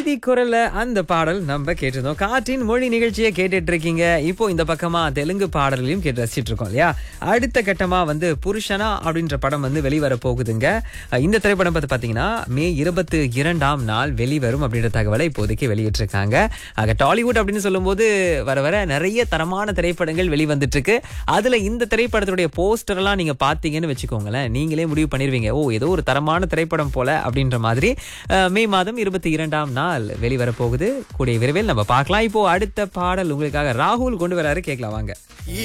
அமைதி குரல்ல அந்த பாடல் நம்ம கேட்டிருந்தோம் காற்றின் மொழி நிகழ்ச்சியை கேட்டுட்டு இருக்கீங்க இப்போ இந்த பக்கமா தெலுங்கு பாடலையும் கேட்டு ரசிச்சிட்டு இருக்கோம் இல்லையா அடுத்த கட்டமா வந்து புருஷனா அப்படின்ற படம் வந்து வெளிவர போகுதுங்க அஹ் இந்த திரைப்படம் பார்த்து பாத்தீங்கன்னா மே இருபத்தி இரண்டாம் நாள் வெளிவரும் அப்படின்ற தகவலை இப்போதைக்கு வெளியிட்டிருக்காங்க ஆக டாலிவுட் அப்படின்னு சொல்லும்போது வர வர நிறைய தரமான திரைப்படங்கள் வெளிவந்துட்டு இருக்கு அதுல இந்த திரைப்படத்துடைய போஸ்டர் எல்லாம் நீங்க பாத்தீங்கன்னு வச்சுக்கோங்களேன் நீங்களே முடிவு பண்ணிருவீங்க ஓ ஏதோ ஒரு தரமான திரைப்படம் போல அப்படின்ற மாதிரி அஹ், மே மாதம் இருபத்தி இரண்டாம் நாள் வெளிவர போகுது கூடிய விரைவில் நம்ம பார்க்கலாம் இப்போ அடுத்த பாடல் உங்களுக்காக ராகுல் கொண்டு வராரு கேட்கலாம் வாங்க